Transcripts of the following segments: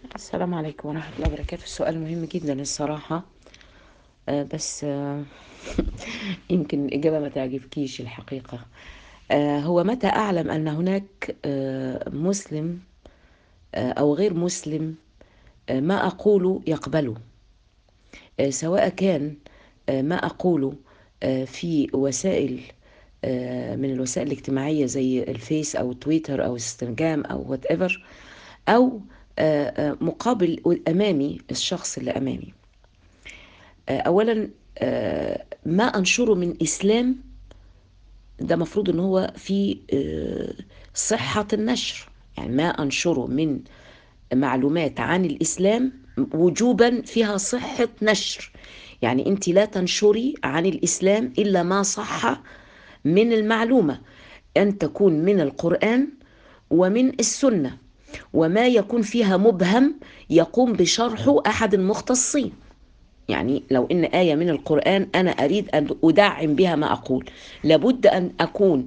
السلام عليكم ورحمة الله وبركاته السؤال مهم جدا الصراحة آه، بس آه، يمكن الإجابة ما تعجبكيش الحقيقة آه، هو متى أعلم أن هناك آه، مسلم آه، أو غير مسلم آه، ما أقوله يقبله آه، سواء كان آه، ما أقوله آه، في وسائل آه، من الوسائل الاجتماعية زي الفيس أو تويتر أو انستغرام أو وات ايفر أو آه، آه، مقابل أمامي الشخص اللي أمامي آه، أولا آه، ما أنشره من إسلام ده مفروض ان هو في آه، صحة النشر يعني ما انشره من معلومات عن الاسلام وجوبا فيها صحة نشر يعني انت لا تنشري عن الاسلام الا ما صح من المعلومة ان تكون من القرآن ومن السنة وما يكون فيها مبهم يقوم بشرحه احد المختصين يعني لو ان ايه من القران انا اريد ان ادعم بها ما اقول لابد ان اكون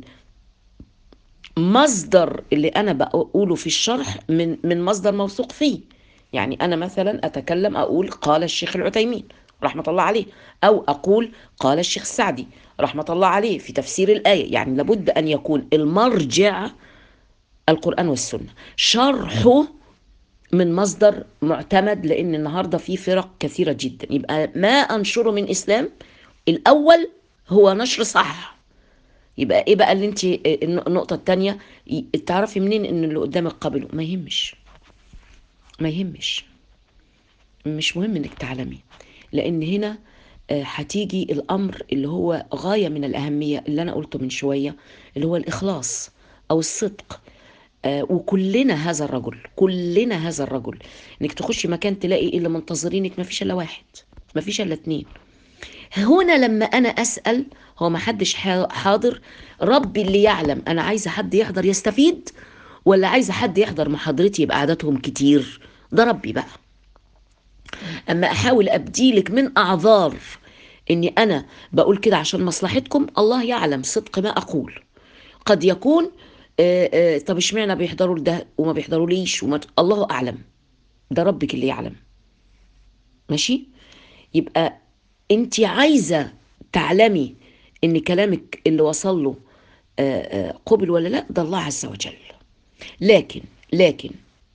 مصدر اللي انا بقوله في الشرح من من مصدر موثوق فيه يعني انا مثلا اتكلم اقول قال الشيخ العثيمين رحمه الله عليه او اقول قال الشيخ السعدي رحمه الله عليه في تفسير الايه يعني لابد ان يكون المرجع القران والسنه شرحه من مصدر معتمد لان النهارده في فرق كثيره جدا يبقى ما انشره من اسلام الاول هو نشر صح يبقى ايه بقى اللي انت النقطه الثانيه تعرفي منين ان اللي قدامك قبله ما يهمش ما يهمش مش مهم انك تعلمي لان هنا آه، هتيجي الامر اللي هو غايه من الاهميه اللي انا قلته من شويه اللي هو الاخلاص او الصدق آه، وكلنا هذا الرجل كلنا هذا الرجل انك تخشي مكان تلاقي اللي منتظرينك ما فيش الا واحد ما فيش الا اتنين هنا لما انا اسال هو ما حدش حا- حاضر ربي اللي يعلم انا عايزه حد يحضر يستفيد ولا عايزه حد يحضر محاضرتي يبقى عددهم كتير ده ربي بقى اما احاول ابديلك من اعذار اني انا بقول كده عشان مصلحتكم الله يعلم صدق ما اقول قد يكون آه، آه، طب اشمعنى بيحضروا لده وما بيحضروا ليش وما الله اعلم ده ربك اللي يعلم ماشي يبقى انت عايزه تعلمي ان كلامك اللي وصل له آه، آه، قبل ولا لا ده الله عز وجل لكن لكن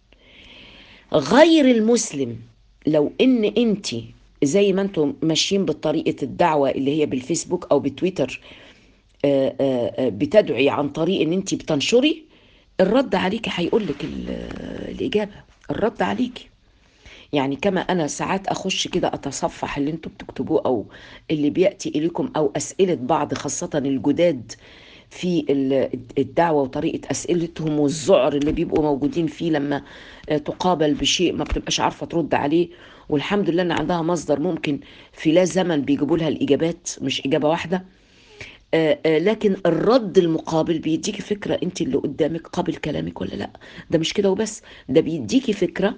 غير المسلم لو ان انت زي ما انتم ماشيين بطريقه الدعوه اللي هي بالفيسبوك او بتويتر آه، آه، آه، بتدعي عن طريق ان انت بتنشري الرد عليكي هيقول لك الاجابه الرد عليكي يعني كما انا ساعات اخش كده اتصفح اللي انتم بتكتبوه او اللي بياتي اليكم او اسئله بعض خاصه الجداد في ال- الدعوه وطريقه اسئلتهم والذعر اللي بيبقوا موجودين فيه لما آه، تقابل بشيء ما بتبقاش عارفه ترد عليه والحمد لله ان عندها مصدر ممكن في لا زمن بيجيبوا لها الاجابات مش اجابه واحده آه، آه، لكن الرد المقابل بيديكي فكره انت اللي قدامك قابل كلامك ولا لا ده مش كده وبس ده بيديكي فكره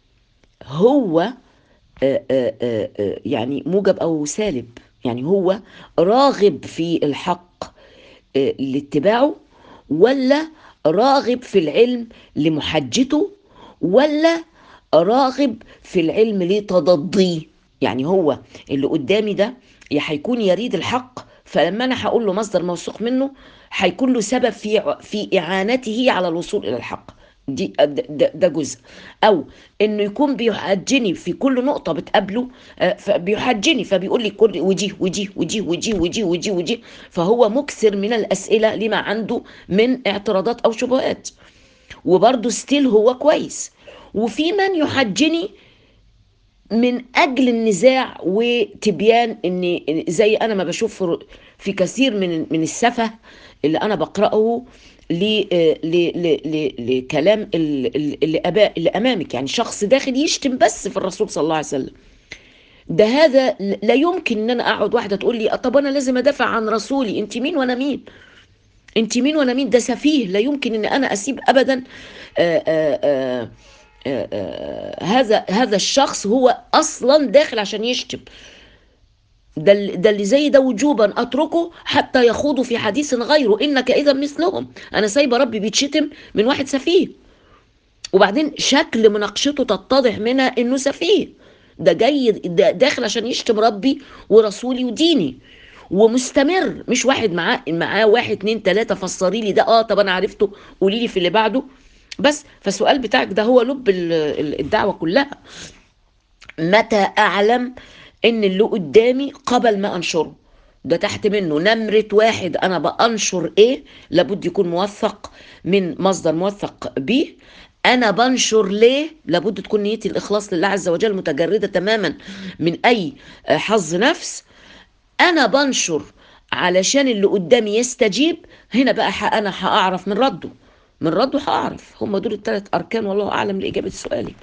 هو آه، آه، آه، آه، يعني موجب او سالب يعني هو راغب في الحق آه، لاتباعه ولا راغب في العلم لمحجته ولا راغب في العلم لتضضيه يعني هو اللي قدامي ده يا هيكون يريد الحق فلما انا هقول له مصدر موثوق منه هيكون له سبب في في اعانته على الوصول الى الحق دي ده, ده, ده جزء او انه يكون بيحجني في كل نقطه بتقابله آه، فبيحجني فبيقول لي كل ودي ودي ودي ودي ودي ودي ودي فهو مكثر من الاسئله لما عنده من اعتراضات او شبهات وبرضه ستيل هو كويس وفي من يحجني من اجل النزاع وتبيان ان زي انا ما بشوف في كثير من من السفه اللي انا بقراه ل- ل- ل- ل- لكلام ال- ال- اللي أبا- اللي امامك يعني شخص داخل يشتم بس في الرسول صلى الله عليه وسلم ده هذا لا يمكن ان انا اقعد واحده تقول لي طب انا لازم ادافع عن رسولي انت مين وانا مين انت مين وانا مين ده سفيه لا يمكن ان انا اسيب ابدا آآ آآ آآ آآ هذا هذا الشخص هو اصلا داخل عشان يشتم ده ال- ده اللي زي ده وجوبا اتركه حتى يخوضوا في حديث غيره انك اذا مثلهم انا سايبه ربي بيتشتم من واحد سفيه وبعدين شكل مناقشته تتضح منها انه سفيه ده جاي ده داخل عشان يشتم ربي ورسولي وديني ومستمر مش واحد معاه معاه واحد اتنين تلاته فسري لي ده اه طب انا عرفته قولي لي في اللي بعده بس فالسؤال بتاعك ده هو لب ال- ال- الدعوه كلها متى اعلم ان اللي قدامي قبل ما انشره ده تحت منه نمرة واحد انا بنشر ايه لابد يكون موثق من مصدر موثق به انا بنشر ليه لابد تكون نيتي الاخلاص لله عز وجل متجردة تماما من اي آه، حظ نفس انا بنشر علشان اللي قدامي يستجيب هنا بقى ح- انا هاعرف من رده من رده هاعرف هم دول الثلاث اركان والله اعلم لاجابة سؤالك